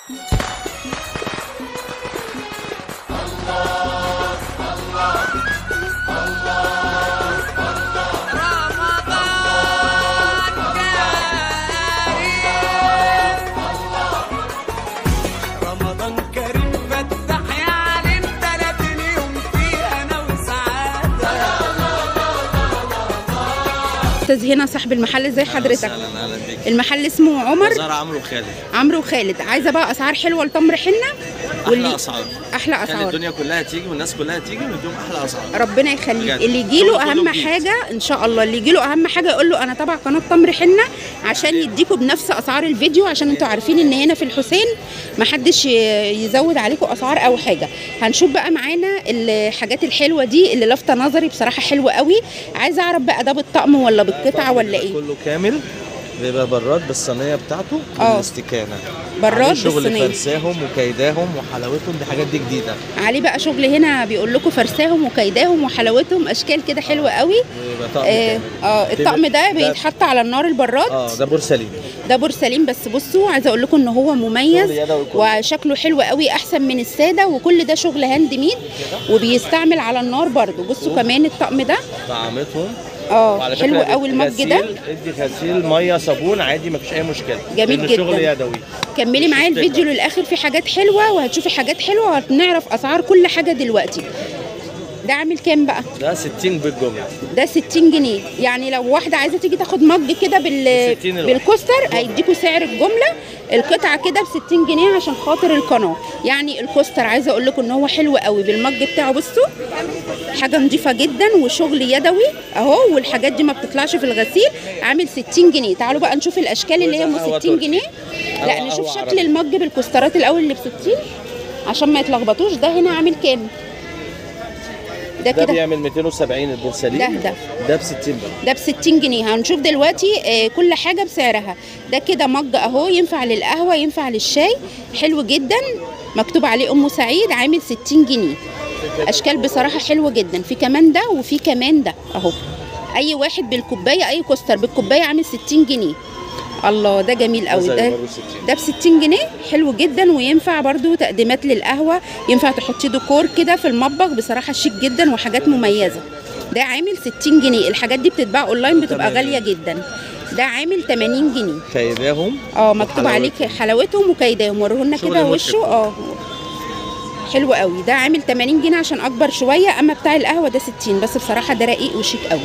رمضان كريم فتح يا عليم تلاتين يوم فيه انا وسعاده استاذ هنا صاحب المحل ازي حضرتك اهلا اهلا بيك المحل اسمه عمر زهر عمرو خالد عمرو وخالد عايزه بقى اسعار حلوه لتمر حنه احلى اسعار احلى كان اسعار الدنيا كلها تيجي والناس كلها تيجي ونديهم احلى اسعار ربنا يخليك بجد. اللي يجي له شغل كله اهم جديد. حاجه ان شاء الله اللي يجي له اهم حاجه يقول له انا تبع قناه تمر حنه عشان يديكوا بنفس اسعار الفيديو عشان انتوا عارفين ان هنا في الحسين محدش ي- يزود عليكم اسعار او حاجه هنشوف بقى معانا الحاجات الحلوه دي اللي لافته نظري بصراحه حلوه قوي عايزه اعرف بقى ده بالطقم ولا بالقطعه ولا ايه كله كامل بيبقى براد بالصينيه بتاعته اه. بالاستكانه براد عليه شغل بالصينية. فرساهم وكيداهم وحلاوتهم دي حاجات دي جديده عليه بقى شغل هنا بيقول لكم فرساهم وكيداهم وحلاوتهم اشكال كده حلوه قوي ويبقى طقم اه, كامل آه الطقم ده بيتحط على النار البراد اه ده بورسلين ده بورسلين بس بصوا عايزه اقول لكم ان هو مميز شغل يدوي كله. وشكله حلو قوي احسن من الساده وكل ده شغل هاند ميد وبيستعمل على النار برضو بصوا كمان الطقم ده طعمتهم اه وعلى حلو فكرة قوي المج ده غسيل- ادي غسيل ميه صابون عادي مفيش اي مشكله جميل لأن شغل جدا. يدوي كملي معايا مش الفيديو تكبر. للاخر في حاجات حلوه وهتشوفي حاجات حلوه وهنعرف اسعار كل حاجه دلوقتي ده عامل كام بقى ده 60 بالجمله ده 60 جنيه يعني لو واحده عايزه تيجي تاخد مج كده بال 60 الواحد. بالكوستر هيديكوا سعر الجمله القطعه كده ب 60 جنيه عشان خاطر القناه يعني الكوستر عايزه اقول لكم ان هو حلو قوي بالمج بتاعه بصوا حاجه نظيفه جدا وشغل يدوي اهو والحاجات دي ما بتطلعش في الغسيل عامل 60 جنيه تعالوا بقى نشوف الاشكال اللي هي ام وده قهوة 60 جنيه تركي. لا أو نشوف قهوة شكل عربي. المج بالكوسترات الاول اللي ب 60 عشان ما يتلخبطوش ده هنا عامل كام ده ده كده بيعمل 270 البورسلين ده ده ده ب 60 بقى ده ب 60 جنيه هنشوف دلوقتي آه، كل حاجه بسعرها ده كده مج اهو ينفع للقهوه ينفع للشاي حلو جدا مكتوب عليه ام سعيد عامل 60 جنيه اشكال بصراحه حلوه جدا في كمان ده وفي كمان ده اهو اي واحد بالكوبايه اي كوستر بالكوبايه عامل 60 جنيه الله ده جميل قوي زي ده برضه 60. ده ب 60 جنيه حلو جدا وينفع برضو تقديمات للقهوه ينفع تحطيه ديكور كده في المطبخ بصراحه شيك جدا وحاجات مميزه ده عامل 60 جنيه الحاجات دي بتتباع اونلاين بتبقى 80. غاليه جدا ده عامل 80 جنيه كيداهم اه مكتوب وحلاوتهم. عليك حلاوتهم وكيداهم وروهولنا شغل كده مضحك. وشه اه حلو قوي ده عامل 80 جنيه عشان اكبر شويه اما بتاع القهوه ده 60 بس بصراحه ده رقيق وشيك قوي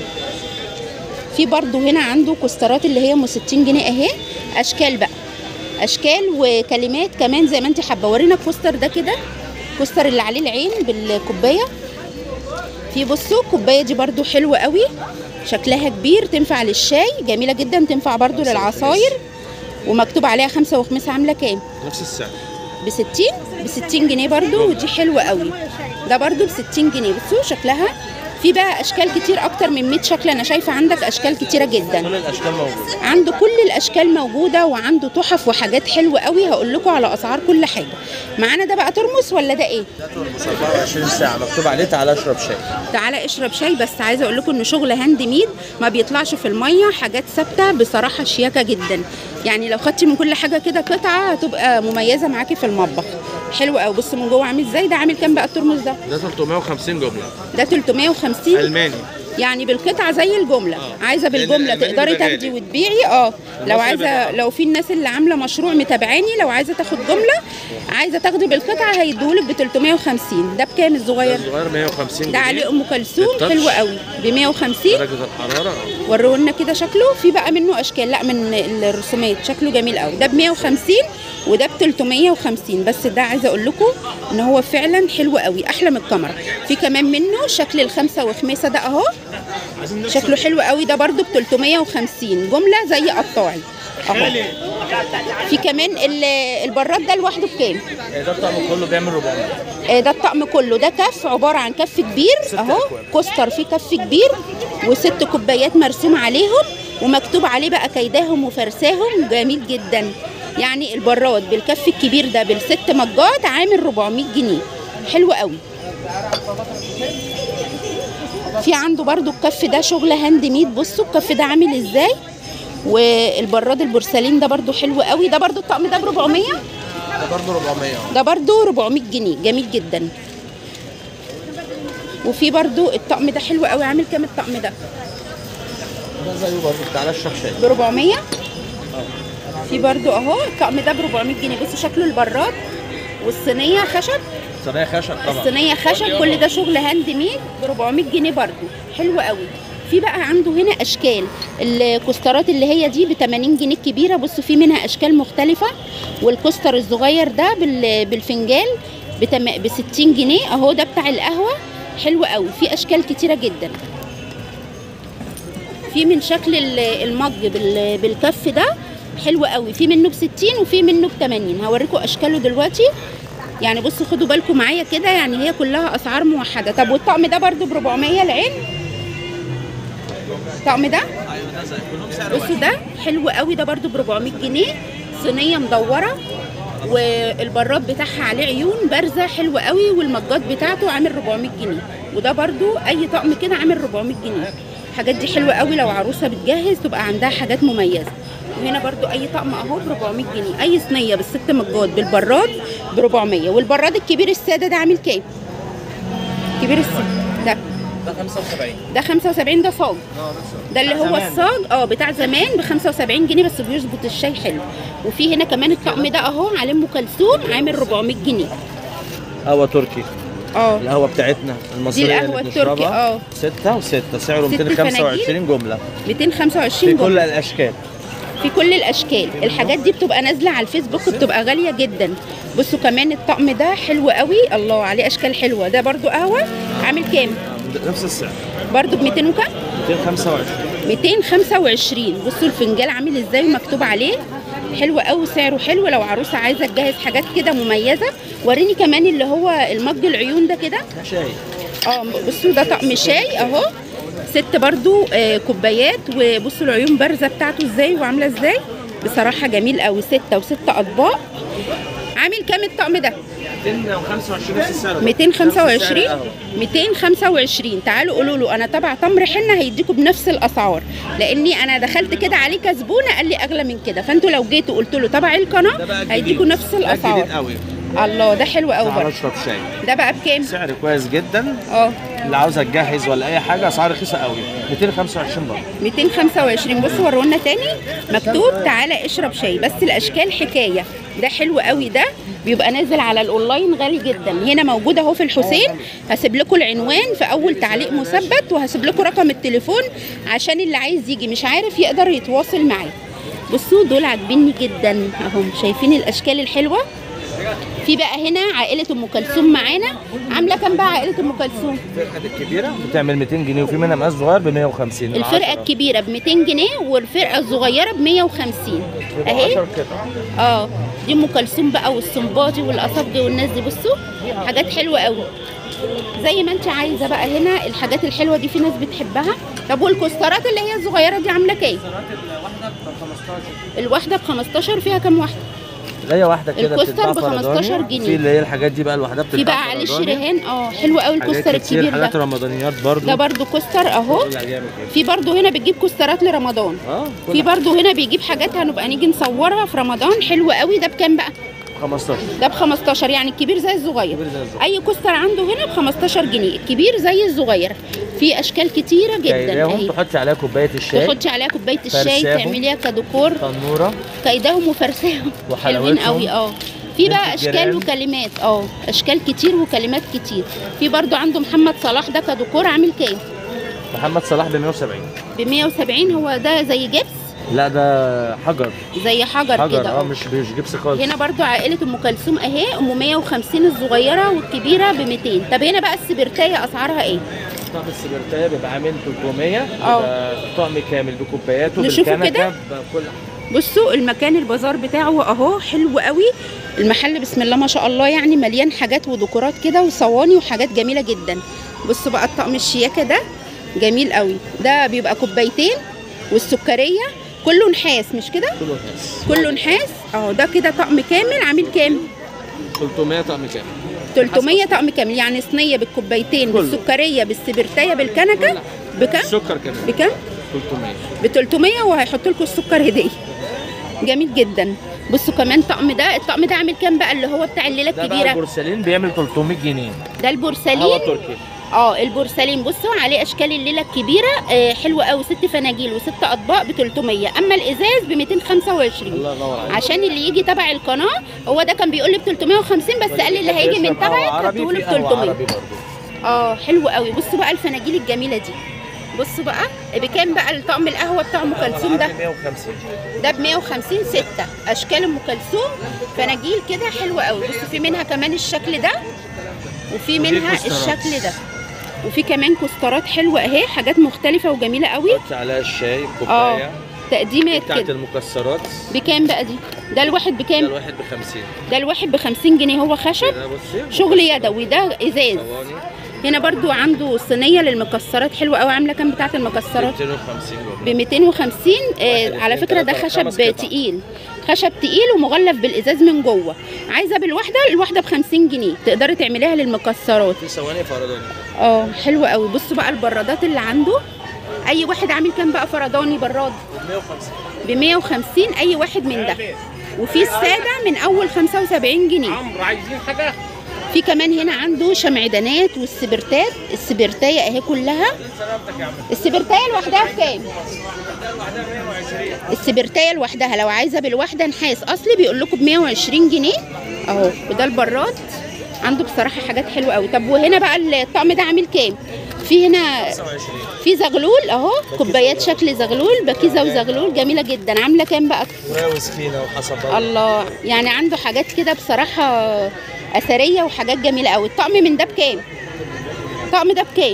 في برضو هنا عنده كوسترات اللي هي ام 60 جنيه اهي اشكال بقى اشكال وكلمات كمان زي ما انت حابه ورينا الكوستر ده كده الكوستر اللي عليه العين بالكوبايه في بصوا الكوبايه دي برضو حلوه قوي شكلها كبير تنفع للشاي جميله جدا تنفع برضو خمسة للعصاير ومكتوب عليها خمسة وخميس عامله كام نفس السعر ب 60 ب 60 جنيه برضو ودي حلوه قوي ده برضو ب 60 جنيه بصوا شكلها في بقى اشكال كتير اكتر من 100 شكل انا شايفه عندك اشكال كتيره جدا كل الاشكال موجوده عنده كل الاشكال موجوده وعنده تحف وحاجات حلوه قوي هقول لكم على اسعار كل حاجه معانا ده بقى ترمس ولا ده ايه ده ترمس 24 ساعه مكتوب عليه تعالى اشرب شاي تعالى اشرب شاي بس عايزه اقول لكم ان شغل هاند ميد ما بيطلعش في الميه حاجات ثابته بصراحه شياكه جدا يعني لو خدتي من كل حاجه كده قطعه هتبقى مميزه معاكي في المطبخ حلو قوي بص من جوه عامل ازاي ده عامل كام بقى الترمس ده ده 350 جمله ده 350 الماني يعني بالقطعه زي الجمله آه. عايزه لأن بالجمله الألماني تقدري بيبقى تاخدي غالي. وتبيعي اه لو المصري عايزه بيبقى- لو في الناس اللي عامله مشروع متابعاني لو عايزه تاخد جمله عايزه تاخدي بالقطعه هيديهولك ب 350 ده بكام الصغير الصغير 150 ده جنيه. عليه ام كلثوم التاتش. حلو قوي ب 150 درجه الحراره آه. ورونا كده شكله في بقى منه اشكال لا من الرسومات شكله جميل قوي ده ب 150 وده ب 350 بس ده عايزه اقول لكم ان هو فعلا حلو قوي احلى من الكاميرا في كمان منه شكل الخمسه وخميسه ده اهو شكله حلو قوي ده برده ب 350 جمله زي قطاعي اهو في كمان ال- البراد ده لوحده بكام ده الطقم كله بيعمل 400 آه، ده الطقم كله ده كف عباره عن كف كبير اهو أكواب. كوستر فيه كف كبير وست كوبايات مرسوم عليهم ومكتوب عليه بقى كيداهم وفرساهم جميل جدا يعني البراد بالكف الكبير ده بالست مجات عامل 400 جنيه حلو قوي في عنده برضو الكف ده شغل هاند ميد بصوا الكف ده عامل ازاي والبراد البورسلين ده برضو حلو قوي ده برضو الطقم ده ب 400 ده برضه 400 ده برضو 400 جنيه جميل جدا وفي برضو الطقم ده حلو قوي عامل كام الطقم ده ده زيه برضه تعالى اشرب شاي ب 400 في برضو اهو الطقم ده ب 400 جنيه بصوا شكله البراد والصينيه خشب صينيه خشب طبعا الصينيه خشب كل ده شغل هاند ميد ب 400 جنيه برضو حلو قوي في بقى عنده هنا اشكال الكوسترات اللي هي دي ب 80 جنيه الكبيره بصوا في منها اشكال مختلفه والكوستر الصغير ده بال- بالفنجان ب 60 جنيه اهو ده بتاع القهوه حلو قوي في اشكال كتيره جدا في من شكل ال- المج بال- بالكف ده حلو قوي في منه ب 60 وفي منه ب 80 هوريكم اشكاله دلوقتي يعني بصوا خدوا بالكم معايا كده يعني هي كلها اسعار موحده طب والطقم ده برده ب 400 العين الطقم ده بصوا ده حلو قوي ده برده ب 400 جنيه صينيه مدوره والبراد بتاعها عليه عيون بارزه حلوه قوي والمجات بتاعته عامل 400 جنيه وده برده اي طقم كده عامل 400 جنيه الحاجات دي حلوه قوي لو عروسه بتجهز تبقى عندها حاجات مميزه وهنا برضو اي طقم اهو ب 400 جنيه اي صينيه بالست مجات بالبراد ب 400 والبراد الكبير الساده ده عامل كام كبير الساده ده ده 75 ده 75 ده صاج ده اللي بتاع هو زمان. الصاج اه بتاع زمان ب 75 جنيه بس بيظبط الشاي حلو وفي هنا كمان الطقم ده اهو عليه ام كلثوم عامل 400 جنيه قهوه تركي اه القهوه بتاعتنا المصريه دي اللي القهوة التركي، بنشربها اه. ستة وستة سعره ست 225 جملة 225 في جنيه كل الأشكال في كل الاشكال الحاجات دي بتبقى نازله على الفيسبوك بتبقى غاليه جدا بصوا كمان الطقم ده حلو قوي الله عليه اشكال حلوه ده برضو قهوه عامل كام نفس السعر برضو ب 200 وكام 225 225 بصوا الفنجان عامل ازاي ومكتوب عليه حلو قوي سعره حلو لو عروسه عايزه تجهز حاجات كده مميزه وريني كمان اللي هو المج العيون ده كده ده شاي اه بصوا ده طقم شاي اهو ست برضو آه كوبايات وبصوا العيون بارزه بتاعته ازاي وعامله ازاي بصراحه جميل قوي ستة وست اطباق عامل كام الطقم ده 225 نفس السعر 225 225 تعالوا قولوا له انا تبع تمر حنه هيديكم بنفس الاسعار لاني انا دخلت كده عليه كزبونه قال لي اغلى من كده فانتوا لو جيتوا قلت له تبع القناه هيديكوا نفس ده جديد الاسعار قوي الله ده حلو قوي تعال برضه اشرب شاي ده بقى بكام سعر كويس جدا اه اللي عاوزه تجهز ولا اي حاجه اسعار رخيصه قوي 225 برضه 225 بصوا ورونا تاني مكتوب تعالى اشرب شاي بس الاشكال حكايه ده حلو قوي ده بيبقى نازل على الاونلاين غالي جدا هنا موجود اهو في الحسين هسيب لكم العنوان في اول تعليق مثبت وهسيب لكم رقم التليفون عشان اللي عايز يجي مش عارف يقدر يتواصل معاه بصوا دول عاجبيني جدا اهم شايفين الاشكال الحلوه في بقى هنا عائله ام كلثوم معانا عامله كام بقى عائله ام كلثوم الفرقه الكبيره بتعمل 200 جنيه وفي منها مقاس صغير ب 150 الفرقه العشرة. الكبيره ب 200 جنيه والفرقه الصغيره ب 150 بيبقى اهي 10 قطع اه دي ام كلثوم بقى والسنباطي والاصابجي والناس دي بصوا حاجات حلوه قوي زي ما انت عايزه بقى هنا الحاجات الحلوه دي في ناس بتحبها طب والكوسترات اللي هي الصغيره دي عامله كام الواحده ب 15 فيها كام واحده هي واحده كده الكوستر بتتباع ب 15 فرداني. جنيه. في اللي هي الحاجات دي بقى لوحدها بتتباع في بقى عليه فرداني. الشريهان اه حلو قوي حاجات الكوستر كتير، الكبير حاجات ده رمضانيات برضو ده برضو كوستر اهو لا جامد كده. في برضو هنا بتجيب كوسترات لرمضان اه كل في برضو هنا بيجيب حاجات هنبقى نيجي نصورها في رمضان حلوه قوي ده بكام بقى 15 ده ب 15 يعني الكبير زي الصغير كبير زي الصغير. اي كوستر عنده هنا ب 15 جنيه الكبير زي الصغير في اشكال كتيره جدا كايداهم اهي تحطي عليها كوبايه الشاي تحطي عليها كوبايه الشاي فرساهم. تعمليها كديكور تنوره كايداهم وفرساهم حلوين وحلاوتهم. قوي اه في بقى بنت اشكال الجيران. وكلمات اه اشكال كتير وكلمات كتير في برضو عنده محمد صلاح ده كديكور عامل كام محمد صلاح ب 170 ب 170 هو ده زي جبس لا ده حجر زي حجر, حجر كده اه اه مش مش جبس خالص هنا برضو عائلة ام كلثوم اهي ام 150 الصغيرة والكبيرة ب 200 طب هنا بقى السبرتاية اسعارها ايه؟ طب السبرتايه بيبقى عامل 300 اه. بيبقى طقم كامل بكوباياته نشوفه بالكنكه كده؟ بكل بصوا المكان البازار بتاعه اهو حلو قوي المحل بسم الله ما شاء الله يعني مليان حاجات وديكورات كده وصواني وحاجات جميلة جدا بصوا بقى الطقم الشياكة ده جميل قوي ده بيبقى كوبايتين والسكرية كله نحاس مش كده؟ كله ناس كله نحاس اهو ده كده طقم كامل عامل كام؟ 300 طقم كامل 300 طقم كامل يعني صينيه بالكوبايتين كله. بالسكريه بالسبرتايه بالكنكه بكام؟ السكر كمان بكام؟ 300 ب 300 وهيحط لكم السكر هديه جميل جدا بصوا كمان طقم ده الطقم ده عامل كام بقى اللي هو بتاع الليله ده بقى الكبيره البورسلين بيعمل 300 جنيه ده هوا البورسلين تركي اه البورسلين بصوا عليه اشكال الليله الكبيره آه حلوه قوي ست فناجيل وست اطباق ب 300 اما الازاز ب 225 الله ينور عليك عشان اللي يجي تبع القناه هو ده كان بيقول لي ب 350 بس قال لي اللي هيجي من تبعك هتقول ب 300 اه حلو قوي بصوا بقى الفناجيل الجميله دي بصوا بقى بكام بقى الطقم القهوه بتاع ام كلثوم ده 150 ده ب 150 ستة اشكال ام كلثوم فناجيل كده حلوه قوي بصوا في منها كمان الشكل ده وفي منها كوسترات. الشكل ده وفي كمان كوسترات حلوه اهي حاجات مختلفه وجميله قوي حط عليها الشاي اه كوبايه تقديمات بتاعت كده المكسرات بكام بقى دي ده الواحد ده بكام الواحد ب 50 ده الواحد ب 50 جنيه هو خشب ده بصي شغل يدوي ده ازاز صواني هنا برضو عنده صينيه للمكسرات حلوه قوي عامله كام بتاعه المكسرات 250 ب جنيه 250 آه واحد، على اتنين، فكره ده تلاتة، خشب خمس قطع. تقيل خشب تقيل ومغلف بالازاز من جوه عايزه بالواحده الواحده ب 50 جنيه تقدري تعمليها للمكسرات في صواني فرداني اه حلوه قوي بصوا بقى البرادات اللي عنده اي واحد عامل كام بقى فرداني براد 150 ب 150 اي واحد من ده وفي الساده من اول 75 جنيه عمرو عايزين حاجه في كمان هنا عنده شمعدانات والسبرتات السبرتايه اهي كلها سلامتك يا عم السبرتايه لوحدها بكام السبرتايه لوحدها لو عايزه بالواحده نحاس اصلي بيقول لكم ب 120 جنيه اهو وده البراد عنده بصراحه حاجات حلوه قوي طب وهنا بقى الطقم ده عامل كام في هنا 25 في زغلول اهو كوبايات شكل زغلول بكيزه وزغلول جميله جدا عامله كام بقى وراوس فينا وحسب الله يعني عنده حاجات كده بصراحه اثريه وحاجات جميله قوي الطقم من ده بكام الطقم ده بكام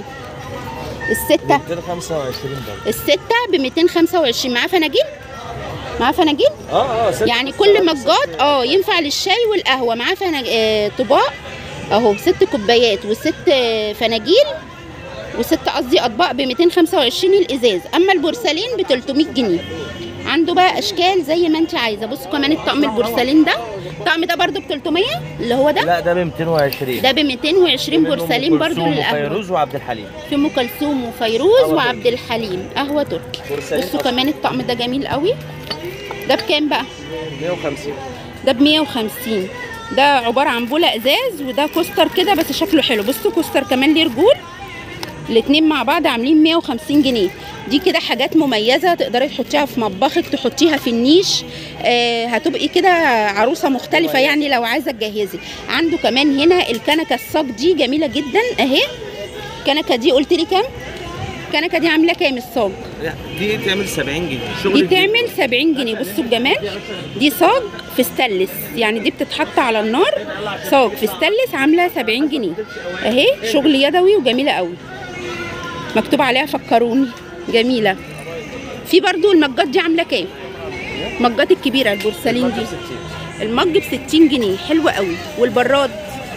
السته 225 ده الستة ب 225 معاه فناجيل معاه فناجيل اه اه ست يعني كل مجات اه ينفع للشاي والقهوة معاه فناج... آه طباق اهو ست كوبايات وست آه، فناجيل وست قصدي اطباق ب 225 الازاز اما البورسلين ب 300 جنيه عنده بقى اشكال زي ما انت عايزه بصوا كمان الطقم البورسلين ده الطقم ده برده ب 300 اللي هو ده لا ده ب 220 ده ب 220 بورسلين برده للقهوه فيروز وعبد الحليم في ام كلثوم وفيروز قهوة وعبد الحليم قهوه تركي بورسلين بصوا أصفر. كمان الطقم ده جميل قوي ده بكام بقى 150 ده ب 150 ده عباره عن بوله ازاز وده كوستر كده بس شكله حلو بصوا كوستر كمان ليه رجول الاتنين مع بعض عاملين 150 جنيه دي كده حاجات مميزه تقدري تحطيها في مطبخك تحطيها في النيش آه هتبقي كده عروسه مختلفه يعني لو عايزه تجهزي عنده كمان هنا الكنكه الصاج دي جميله جدا اهي الكنكه دي قلت لي كام الكنكه دي عامله كام الصاج لا دي تعمل 70 جنيه شغل دي جديد. تعمل 70 جنيه بصوا الجمال دي صاج في ستانلس يعني دي بتتحط على النار صاج في ستانلس عامله 70 جنيه اهي شغل يدوي وجميله قوي مكتوب عليها فكروني جميله في برضو المجات دي عامله كام المجات الكبيره البورسلين دي المج ب 60 جنيه حلو قوي والبراد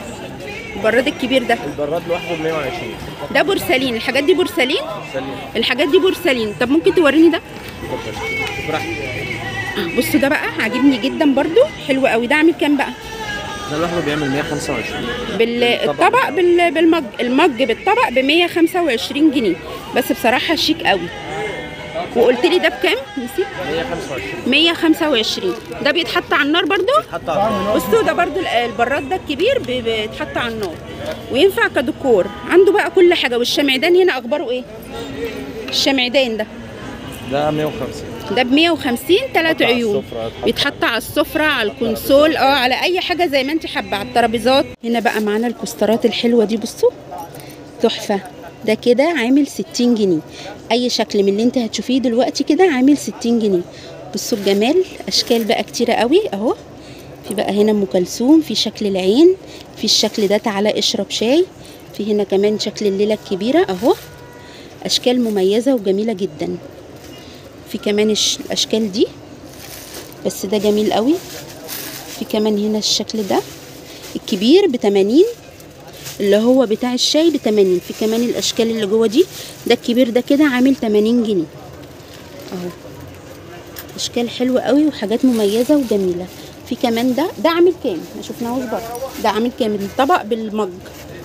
البراد الكبير ده البراد لوحده ب 120 ده بورسلين الحاجات دي بورسلين سليم الحاجات دي بورسلين طب ممكن توريني ده اتفضل براحتك بصوا ده بقى عاجبني جدا برضو حلو قوي ده عامل كام بقى ده لوحده بيعمل 125 بالطبق بال- بالمج المج بالطبق ب 125 جنيه بس بصراحه شيك قوي وقلت لي ده بكام نسيت 125 125 ده بيتحط على النار برضو حتى على بصوا ده برضو ال- البراد ده الكبير بي- بيتحط على النار وينفع كديكور عنده بقى كل حاجه والشمعدان هنا اخباره ايه الشمعدان ده ده 150 ده ب 150 ثلاث على عيون السفرة، يتحط بيتحط على السفرة على الكونسول اه على اي حاجة زي ما انت حابة على الترابيزات هنا بقى معانا الكوسترات الحلوة دي بصوا تحفة ده كده عامل 60 جنيه اي شكل من اللي انت هتشوفيه دلوقتي كده عامل 60 جنيه بصوا الجمال اشكال بقى كتيرة قوي اهو في بقى هنا ام كلثوم في شكل العين في الشكل ده تعالى اشرب شاي في هنا كمان شكل الليلة الكبيرة اهو اشكال مميزة وجميلة جدا في كمان الش- الاشكال دي بس ده جميل قوي في كمان هنا الشكل ده الكبير ب 80 اللي هو بتاع الشاي ب 80 في كمان الاشكال اللي جوه دي ده الكبير ده كده عامل 80 جنيه اهو اشكال حلوه قوي وحاجات مميزه وجميله في كمان ده ده عامل كام ما شفناهوش بره ده عامل كام الطبق بالمج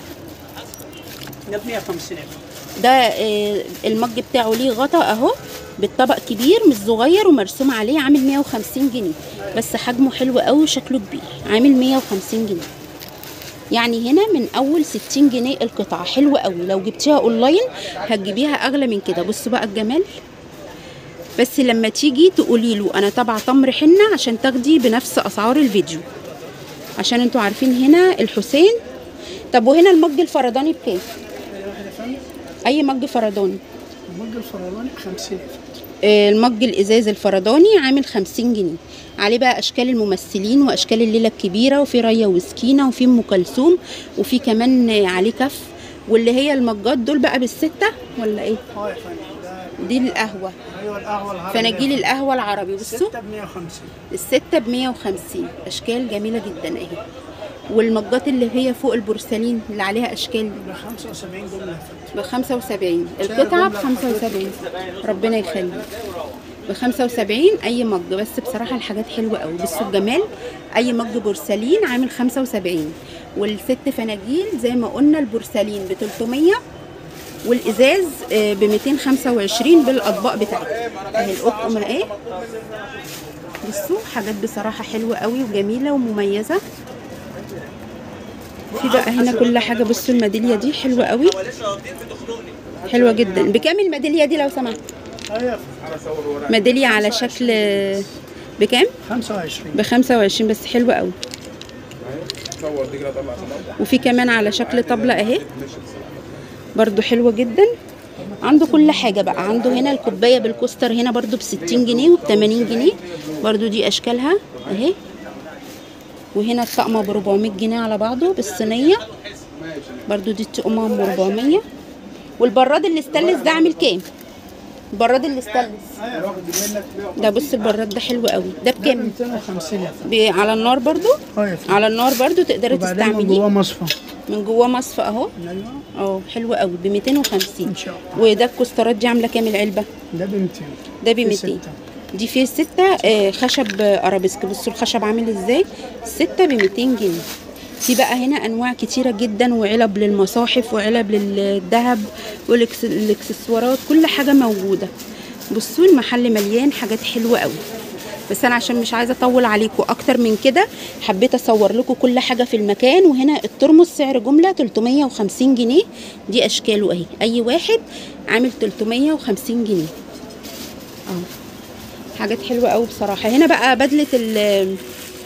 ده ب 150 ده آه، المج بتاعه ليه غطا اهو بالطبق كبير مش صغير ومرسوم عليه عامل 150 جنيه بس حجمه حلو قوي وشكله كبير عامل 150 جنيه يعني هنا من اول 60 جنيه القطعه حلوه قوي لو جبتيها اونلاين هتجيبيها اغلى من كده بصوا بقى الجمال بس لما تيجي تقولي له انا تبع تمر حنه عشان تاخدي بنفس اسعار الفيديو عشان انتوا عارفين هنا الحسين طب وهنا المج الفرداني بكام اي مج فرداني المج الفرولاني 50 آه، المج الازاز الفرداني عامل 50 جنيه عليه بقى اشكال الممثلين واشكال الليله الكبيره وفي ريا وسكينه وفي ام كلثوم وفي كمان آه، عليه كف واللي هي المجات دول بقى بالسته ولا ايه اه يا فندم ده دي القهوه ايوه القهوه العربي فناجيل القهوه العربي بصوا 6 ب 150 الستة ب 150 أشكال جميلة جدا أهي والمجات اللي هي فوق البورسلين اللي عليها أشكال ب 75 جمله يا فندم ب 75 القطعة ب 75 ربنا يخليك ب 75 أي مج بس بصراحة الحاجات حلوة قوي بصوا الجمال أي مج بورسلين عامل 75 والست فناجيل زي ما قلنا البورسلين ب 300 والازاز ب 225 بالاطباق بتاعتها اهي القطقم اهي بصوا حاجات بصراحه حلوه قوي وجميله ومميزه في بقى هنا كل حاجه بصوا الميداليه دي حلوه قوي حلوه جدا بكام الميداليه دي لو سمحت ايوه يا فندم. ميداليه على شكل بكام 25 ب 25 بس حلوه قوي وفي كمان على شكل طبلة اهي برضو حلوة جدا عنده كل حاجة بقى عنده هنا الكوباية بالكوستر هنا برضو ب 60 جنيه وب 80 جنيه برضو دي اشكالها اهي وهنا الطقمة ب 400 جنيه على بعضه بالصينية برضو دي الطقمة ب 400 والبراد الاستانلس ده عامل كام؟ البراد الاستانلس ده بص البراد ده حلو قوي ده ده ب بكام؟ 250 يا فندم. ب- على النار برضو اه يا فندم. على النار برضو تقدري وبعدين من تستعمليه جواه مصفى من جواه مصفى اهو ايوه اه حلو قوي ب 250 ان شاء الله وده الكوسترات دي عامله كام العلبه ده ب 200 ده ب في 200 ستة. دي فيه ستة آه، خشب ارابيسك بصوا الخشب عامل ازاي ستة ب 200 جنيه في بقى هنا انواع كتيره جدا وعلب للمصاحف وعلب للذهب والاكسسوارات كل حاجه موجوده بصوا المحل مليان حاجات حلوه قوي بس انا عشان مش عايزه اطول عليكم اكتر من كده حبيت اصور لكم كل حاجه في المكان وهنا الترمس سعر جمله 350 جنيه دي اشكاله اهي اي واحد عامل 350 جنيه اه حاجات حلوه قوي بصراحه هنا بقى بدله ال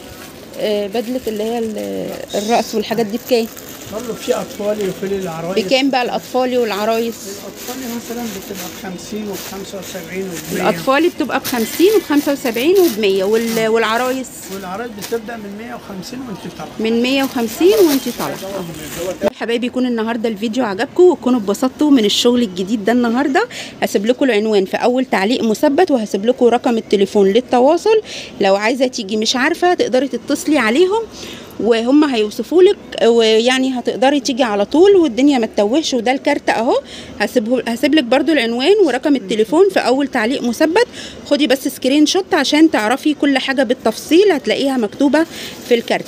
آه، بدله اللي هي ال- الرقص والحاجات دي بكام برضه في اطفالي وفي العرايس بكام بقى الاطفالي والعرايس الاطفالي مثلا بتبقى ب 50 وب 75 وب 100 الاطفالي بتبقى ب 50 وب 75 وب 100 وال- والعرايس والعرايس بتبدا من 150 وانت طالعه من 150 وانت طالعه أهو. حبايبي يكون النهارده الفيديو عجبكم وتكونوا اتبسطتوا من الشغل الجديد ده النهارده هسيب لكم العنوان في اول تعليق مثبت وهسيب لكم رقم التليفون للتواصل لو عايزه تيجي مش عارفه تقدري تتصلي عليهم وهم هيوصفوا لك ويعني هتقدري تيجي على طول والدنيا ما تتوهش وده الكارت اهو هسيبه هسيب لك برده العنوان ورقم التليفون في اول تعليق مثبت خدي بس سكرين شوت عشان تعرفي كل حاجه بالتفصيل هتلاقيها مكتوبه في الكارت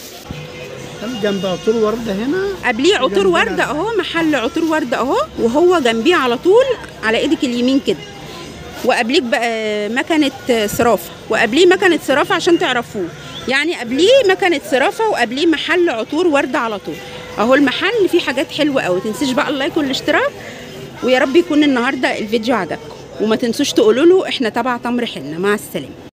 جنب عطور ورده هنا قبليه عطور جنبنا ورده بقى. اهو محل عطور ورده اهو وهو جنبيه على طول على ايدك اليمين كده وقبليك بقى مكنه صرافه وقبليه مكنه صرافه عشان تعرفوه يعني قبليه مكنه صرافه وقبليه محل عطور ورده على طول اهو المحل فيه حاجات حلوه قوي تنسيش بقى اللايك والاشتراك ويا رب يكون النهارده الفيديو عجبكم وما تنسوش تقولوا له احنا تبع تمر حنه مع السلامه